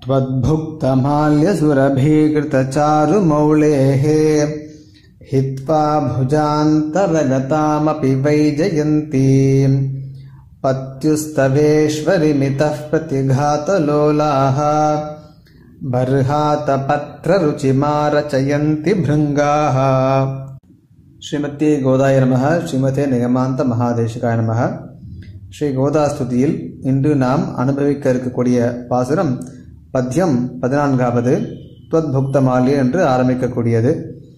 त्वद्भुक्तमाल्यसुरभीकृतचारुमौलेः हित्वा भुजान्तरगतामपि वैजयन्तीम् पत्युस्तवेश्वरिमितः प्रतिघातलोलाः बर्हातपत्ररुचिमारचयन्ति भृङ्गाः ஸ்ரீமத்தே கோதாய நமக ஸ்ரீமதே நிகமாந்த மகாதேசிகாய நமக ஸ்ரீ கோதாஸ்துதியில் இன்று நாம் அனுபவிக்க இருக்கக்கூடிய பாசுரம் பத்யம் பதினான்காவது துவத்புக்தமாலி என்று ஆரம்பிக்கக்கூடியது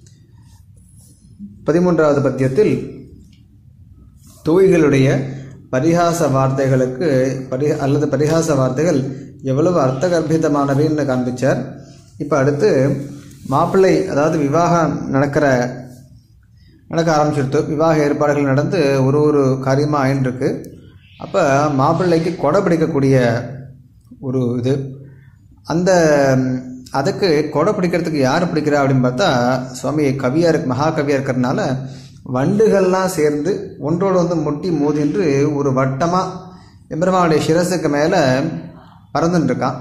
பதிமூன்றாவது பத்தியத்தில் தோய்களுடைய பரிகாச வார்த்தைகளுக்கு பரி அல்லது பரிகாச வார்த்தைகள் எவ்வளவு அர்த்தகர்ப்பிதமானவைன்னு காண்பிச்சார் இப்போ அடுத்து மாப்பிள்ளை அதாவது விவாகம் நடக்கிற நடக்க ஆரம்பிச்சிருத்து விவாக ஏற்பாடுகள் நடந்து ஒரு ஒரு காரியமாக ஆயின்ட்டுருக்கு அப்போ மாப்பிள்ளைக்கு கொடை பிடிக்கக்கூடிய ஒரு இது அந்த அதுக்கு கொடை பிடிக்கிறதுக்கு யார் பிடிக்கிறா அப்படின்னு பார்த்தா சுவாமி கவியாக இருக்கு மகா கவியாக இருக்கிறதுனால வண்டுகள்லாம் சேர்ந்து ஒன்றோடு வந்து முட்டி மோதின்று ஒரு வட்டமாக எம்பெருமானுடைய சிரசுக்கு மேலே பறந்துட்டுருக்கான்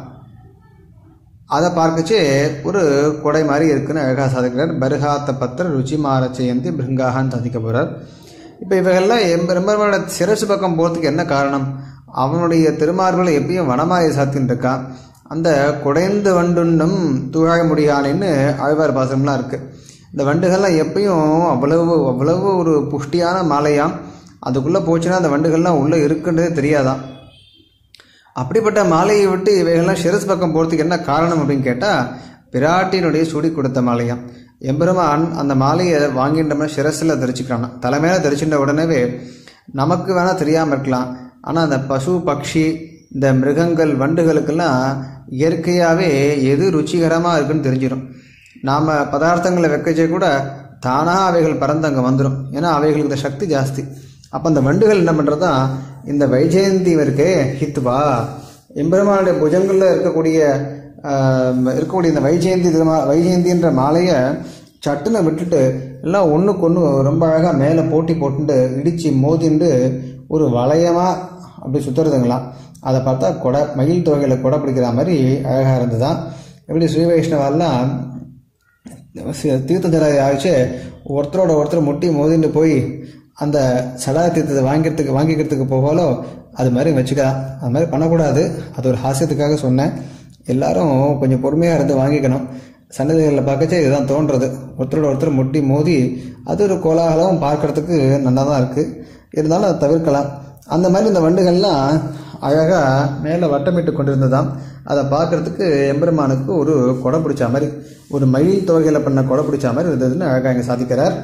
அதை பார்க்கச்சு ஒரு கொடை மாதிரி இருக்குன்னு அழகாக சாதிக்கிறார் பருகாத்த பத்திர ருச்சி மாற செய்யந்தி பிருங்காகான்னு சாதிக்க போகிறார் இப்போ இவைகள்லாம் எம்பெருமானோட சிரசு பக்கம் போகிறதுக்கு என்ன காரணம் அவனுடைய திருமார்களை எப்பயும் வனமாய சாத்தின்னு இருக்கான் அந்த குடைந்து வண்டுண்ணும் தூழ முடியானின்னு ஆழ்வார் பாசனம்லாம் இருக்குது இந்த வண்டுகள்லாம் எப்பயும் அவ்வளவு அவ்வளவு ஒரு புஷ்டியான மாலையாம் அதுக்குள்ளே போச்சுன்னா அந்த வண்டுகள்லாம் உள்ளே இருக்குன்றதே தெரியாதான் அப்படிப்பட்ட மாலையை விட்டு இவைகள்லாம் சிரஸ் பக்கம் போகிறதுக்கு என்ன காரணம் அப்படின்னு கேட்டால் பிராட்டியினுடைய சுடி கொடுத்த மாலையாம் எம்பெருமான் அந்த மாலையை வாங்கின்றோம்னா சிரஸில் தரிச்சுக்கிறான் தலைமையில தரிச்சுட்ட உடனேவே நமக்கு வேணால் தெரியாமல் இருக்கலாம் ஆனால் அந்த பசு பக்ஷி இந்த மிருகங்கள் வண்டுகளுக்கெல்லாம் இயற்கையாகவே எது ருச்சிகரமாக இருக்குன்னு தெரிஞ்சிடும் நாம் பதார்த்தங்களை வைக்கச்சே கூட தானாக அவைகள் பறந்து அங்கே வந்துடும் ஏன்னா அவைகளுக்கு இந்த சக்தி ஜாஸ்தி அப்போ அந்த வண்டுகள் என்ன பண்ணுறதா இந்த வைஜெயந்தி இருக்கே ஹித்வா எம்பெருமானுடைய புஜங்களில் இருக்கக்கூடிய இருக்கக்கூடிய இந்த வைஜெயந்தி திருமா வைஜெயந்தின்ற மாலையை சட்டுன்னு விட்டுட்டு எல்லாம் ஒன்றுக்கு ஒன்று ரொம்ப அழகாக மேலே போட்டி போட்டுட்டு இடித்து மோதிண்டு ஒரு வளையமாக அப்படி சுற்றுறதுங்களாம் அதை பார்த்தா கொடை மயில் தொகையில் கொடை பிடிக்கிற மாதிரி அழகாக இருந்ததுதான் எப்படி ஸ்ரீ வைஷ்ணவெல்லாம் தீர்த்தஞ்சராதி ஆகிச்சு ஒருத்தரோட ஒருத்தர் முட்டி மோதிண்டு போய் அந்த சடா தீர்த்தத்தை வாங்கிறதுக்கு வாங்கிக்கிறதுக்கு போகாலோ அது மாதிரி வச்சுக்கலாம் அது மாதிரி பண்ணக்கூடாது அது ஒரு ஹாஸ்யத்துக்காக சொன்னேன் எல்லாரும் கொஞ்சம் பொறுமையாக இருந்து வாங்கிக்கணும் சன்னதிகளில் பார்க்கச்சே இதுதான் தோன்றது ஒருத்தரோட ஒருத்தர் முட்டி மோதி அது ஒரு கோலாகலம் பார்க்கறதுக்கு நல்லா தான் இருக்குது இருந்தாலும் அதை தவிர்க்கலாம் அந்த மாதிரி இந்த வண்டுகள்லாம் அழகாக மேலே வட்டமிட்டு கொண்டிருந்ததாம் அதை பார்க்கறதுக்கு எம்பெருமானுக்கு ஒரு கொடை பிடிச்ச மாதிரி ஒரு மயில் தொகையில் பண்ண கொடை பிடிச்ச மாதிரி இருந்ததுன்னு அழகாக இங்கே சாதிக்கிறார்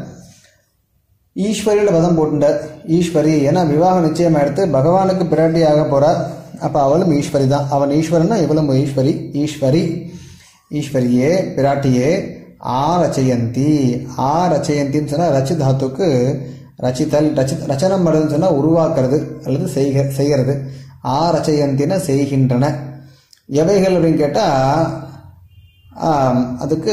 ஈஸ்வரியில் வதம் போட்டுட்டார் ஈஸ்வரி ஏன்னா விவாகம் நிச்சயம் எடுத்து பகவானுக்கு பிராட்டியாக போகிறார் அப்போ அவளும் ஈஸ்வரி தான் அவன் ஈஸ்வரன்னா இவளும் ஈஸ்வரி ஈஸ்வரி ஈஸ்வரியே பிராட்டியே ஆ ரச்சயந்தி ஆ ரச்சயந்தின்னு சொன்னால் ரச்சி தாத்துக்கு ரச்சித்தல் ரச்சி ரச்சனம் பண்ணுறதுன்னு சொன்னால் உருவாக்குறது அல்லது செய்க செய்கிறது ஆ ரச்சயந்தின செய்கின்றன எவைகள் அப்படின்னு கேட்டால் அதுக்கு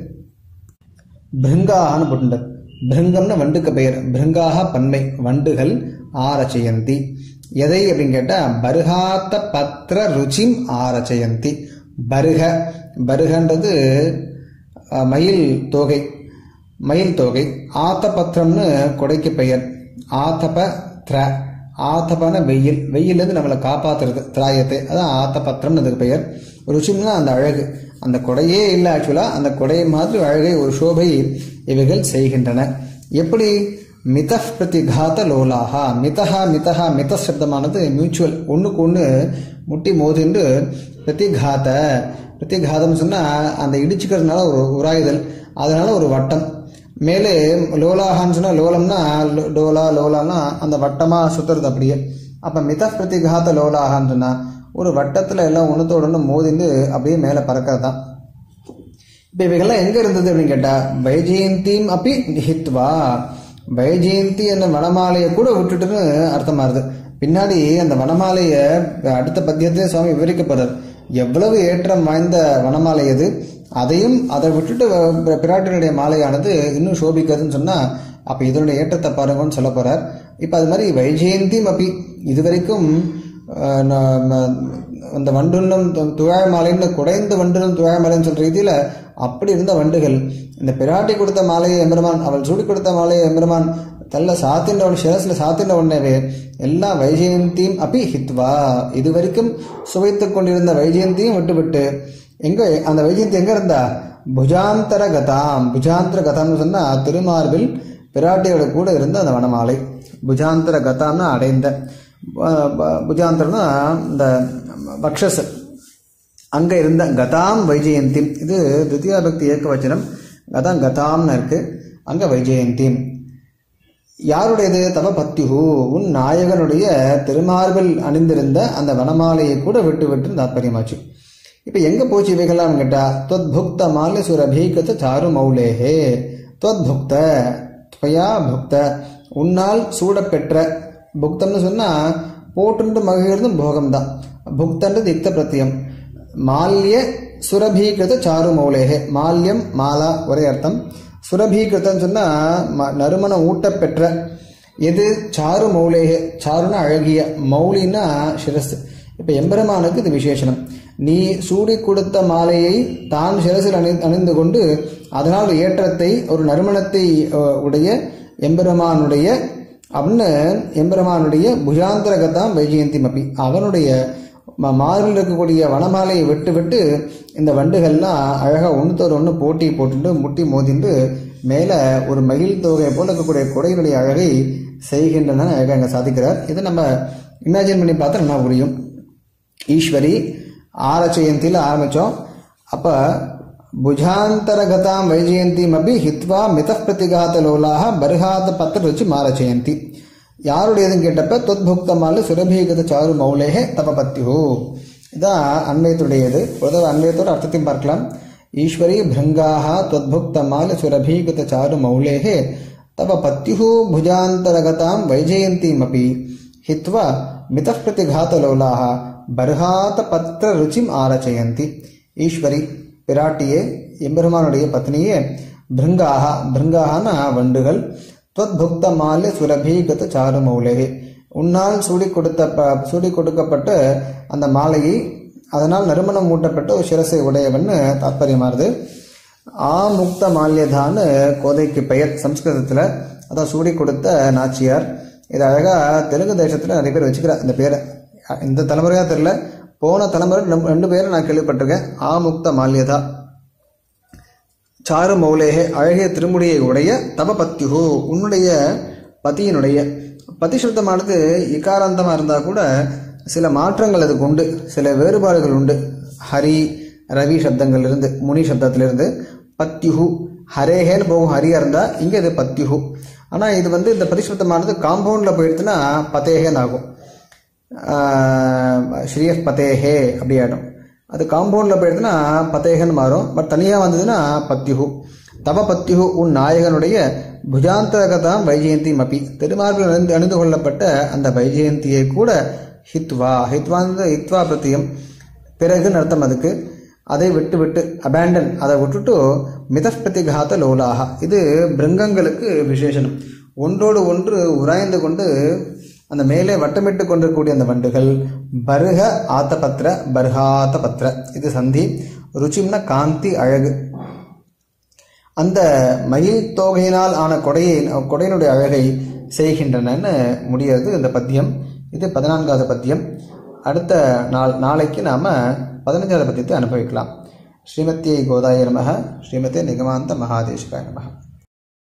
பிருங்கான்னு போட்டுட்டார் பிருங்கம்னு வண்டுக்கு பெயர் பிருங்காக பன்மை வண்டுகள் ஆரச்சயந்தி எதை அப்படின்னு கேட்டால் பருகாத்த பத்திர ருச்சிம் ஆரச்சயந்தி பருக பருகன்றது மயில் தோகை மயில் தோகை ஆத்த பத்திரம்னு கொடைக்கு பெயர் ஆத்தப திர ஆத்தபன வெயில் வெயிலேருந்து நம்மளை காப்பாத்துறது திராயத்தை அதான் ஆத்த பத்திரம்னு அதுக்கு பெயர் ருச்சிம்னா அந்த அழகு அந்த கொடையே இல்லை ஆக்சுவலாக அந்த கொடை மாதிரி அழகை ஒரு சோபை இவைகள் செய்கின்றன எப்படி மித பிரதிகாத லோலாகா மிதஹா மிதஹா மித சப்தமானது மியூச்சுவல் ஒன்றுக்கு ஒன்று முட்டி மோதிண்டு பிரதிகாத பிரதிகாதம் சொன்னால் அந்த இடிச்சுக்கிறதுனால ஒரு உராயுதல் அதனால ஒரு வட்டம் மேலே லோலாகான்னு சொன்னால் லோலம்னா டோலா லோலானா அந்த வட்டமாக சுற்றுறது அப்படியே அப்போ மித பிரதிகாத லோலாகான்னு சொன்னால் ஒரு வட்டத்தில் எல்லாம் ஒன்றுத்தோடு ஒன்று மோதிண்டு அப்படியே மேலே பறக்கிறது தான் இப்போ இவைகள்லாம் எங்கே இருந்தது அப்படின்னு கேட்டால் வைஜெயந்தியும் அப்படி ஹித்வா வைஜெயந்தி அந்த வனமாலையை கூட விட்டுட்டுன்னு அர்த்தமாகுது பின்னாடி அந்த வனமாலையை அடுத்த பத்தியத்திலே சுவாமி விவரிக்க போறார் எவ்வளவு ஏற்றம் வாய்ந்த வனமாலை அது அதையும் அதை விட்டுட்டு பிராட்டினுடைய மாலையானது இன்னும் சோபிக்காதுன்னு சொன்னால் அப்போ இதனுடைய ஏற்றத்தை பாருங்கன்னு சொல்ல போறார் இப்போ அது மாதிரி வைஜெயந்தியும் அப்படி இதுவரைக்கும் அஹ், ந- ம- அந்த வண்டுன்னும் து- துழாய் மாலைன்னு குடைந்த வண்டுனும் துழாய் மாலைன்னு சொல்ற ரீதியில அப்படி இருந்த வண்டுகள் இந்த பிராட்டி கொடுத்த மாலையை எம்பெருமான் அவள் சூடி கொடுத்த மாலையை எம்பெருமான் தள்ள சாத்தின்ற உடனே சிரசில் சாத்தின்ற உடனேவே எல்லா வைஜெயந்தியும் அபி ஹித்வா இது வரைக்கும் சுவைத்துக் கொண்டிருந்த வைஜெயந்தியும் விட்டுவிட்டு எங்க அந்த வைஜெயந்தி எங்க இருந்தா புஜாந்தர கதாம் புஜாந்தர கதாம்னு சொன்னா திருமார்பில் பிராட்டியோட கூட இருந்த அந்த வனமாலை புஜாந்தர கதாம்னா அடைந்த ப- ப- புஜாந்தரம்னா இந்த பக்ஷஸ் அங்க இருந்த கதாம் வைஜெயந்தி இது தித்தியா பக்தி ஏக்க வச்சனம் கதாம் கதாம்னு இருக்கு அங்க வைஜெயந்தி யாருடையது தவ பத்யுஹு உன் நாயகனுடைய திருமார்பில் அணிந்திருந்த அந்த வனமாலையை கூட விட்டு விட்டு தாத்பரியமாச்சு இப்ப எங்க போச்சு இவைகள்லாம் கேட்டா தொத்புக்த மால்ய சுரபீகத சாரு மௌலேஹே தொத்புக்த துவயா புக்த உன்னால் சூடப்பெற்ற புக்தம்னு சொன்னா போட்டுண்டு மகிழ்ந்தும் போகம்தான் புக்தன்றது யுக்த பிரத்தியம் மால்ய சுரபீகிருத சாரு மௌலேகே மால்யம் மாலா ஒரே அர்த்தம் சுரபீகிருத்தம் சொன்னா ம- நறுமணம் ஊட்டப்பெற்ற எது சாரு மௌலேகே சாருன்னா அழகிய மௌலின்னா சிரஸ் இப்ப எம்பெருமானுக்கு இது விசேஷனம் நீ சூடி கொடுத்த மாலையை தான் சிரசில் அணி அணிந்து கொண்டு அதனால் ஏற்றத்தை ஒரு நறுமணத்தை அஹ், உடைய எம்பெருமானுடைய அப்படின்னு எம்பெருமானுடைய புஜாந்தரகத்தாம் வைஜெயந்தி மப்பி அவனுடைய ம- மார்பில் இருக்கக்கூடிய வனமாலையை விட்டு விட்டு இந்த வண்டுகள்லாம் அழகா ஒன்றுத்தோடு ஒன்று போட்டி போட்டுட்டு முட்டி மோதிண்டு மேலே ஒரு மகிழ் தொகை போல இருக்கக்கூடிய கொடையினுடைய அழகை செய்கின்றன அழகாக அங்கே சாதிக்கிறார் இதை நம்ம இமேஜின் பண்ணி பார்த்தா நல்லா புரியும் ஈஸ்வரி ஆர ஜெயந்தியில் ஆரம்பித்தோம் அப்போ புஜாந்தரகதாம் வைஜெயந்திம் அபி ஹித்வா மித பிரதிகாத லோலாக பர்ஹாத பத்திர ருச்சி மார ஜெயந்தி யாருடையதுன்னு கேட்டப்ப தொத்புக்தமால சுரபீகத சாரு மௌலேகே தபபத்யு இதான் அன்வயத்துடையது ஒரு அன்வயத்தோட அர்த்தத்தையும் பார்க்கலாம் ஈஸ்வரி பிருங்காக தொத்புக்தமால சுரபீகத சாரு மௌலேகே தப பத்யு புஜாந்தரகதாம் வைஜெயந்திமபி ஹித்வா மித பிரதிகாத்தலோலாக பர்ஹாத பத்திர ருச்சிம் ஆரச்சயந்தி ஈஸ்வரி பிராட்டியே எம்பெருமானுடைய பத்னியே பிருங்காக பிருங்காகனா வண்டுகள் துவத்புக்த மால்ய சுரபீகத சாரு மௌலேகே உன்னால் சூடி கொடுத்த ப- சூடி கொடுக்கப்பட்ட அந்த மாலையை அதனால் நறுமணம் மூட்டப்பட்ட ஒரு சிரசை உடையவன்னு தாத்பரியமாறுது ஆமுக்த மால்யதான்னு கோதைக்கு பெயர் சம்ஸ்கிருதத்தில் அதான் சூடி கொடுத்த நாச்சியார் இது அழகாக தெலுங்கு தேசத்தில் நிறைய பேர் வச்சுக்கிறார் இந்த பேரை இந்த தலைமுறையாக தெரில போன தலைமுறை ரெண்டு- ரெண்டு பேரும் நான் கேள்விப்பட்டிருக்கேன் ஆமுக்த மால்யதா சாரு மௌலேகே அழகிய திருமுடியை உடைய தபபத்யுஹு உன்னுடைய பதியினுடைய பதிசுத்தமானது இகாராந்தமாக இருந்தால் கூட சில மாற்றங்கள் அதுக்கு உண்டு சில வேறுபாடுகள் உண்டு ஹரி ரவி சப்தங்கள்லேருந்து முனி சப்தத்திலிருந்து பத்யுஹு ஹரேஹேன்னு போகும் ஹரியா இருந்தால் இங்கே இது பத்யுஹு ஆனால் இது வந்து இந்த பதிசுத்தமானது காம்பவுண்டில் போயிடுச்சுன்னா பத்தேகேன்னு ஆகும் ஸ்ரீயப் பத்தேஹே அப்படி ஆகிடும் அது காம்பவுண்டில் போயிடுதுன்னா பத்தேகன்னு மாறும் பட் தனியாக வந்ததுன்னா பத்யுஹு தவ பத்யுஹு உன் நாயகனுடைய புஜாந்தரகதாம் வைஜெயந்தி மப்பி திருமார்பில் அணிந்து அணிந்து கொள்ளப்பட்ட அந்த வைஜெயந்தியை கூட ஹித்வா ஹித்வாந்த ஹித்வா பிரத்தியம் பிறகுன்னு அர்த்தம் அதுக்கு அதை விட்டு விட்டு அபேண்டன் அதை விட்டுட்டு மிதப்பிரதிகாத லோலாக இது பிருங்கங்களுக்கு விசேஷனம் ஒன்றோடு ஒன்று உராய்ந்து கொண்டு அந்த மேலே வட்டமிட்டு கொண்டிருக்கக்கூடிய அந்த வண்டுகள் பருக ஆத்த பத்திர பர்ஹாத்த பத்திர இது சந்தி ருச்சிம்னா காந்தி அழகு அந்த மயில் தோகையினால் ஆன கொடையை கொடையினுடைய அழகை செய்கின்றனன்னு முடியாது இந்த பத்தியம் இது பதினான்காவது பத்தியம் அடுத்த நாள் நாளைக்கு நாம் பதினஞ்சாவது பத்தியத்தை அனுபவிக்கலாம் ஸ்ரீமத்தியை கோதாய நமக ஸ்ரீமதே நிகமாந்த மகாதேசிகாய நமக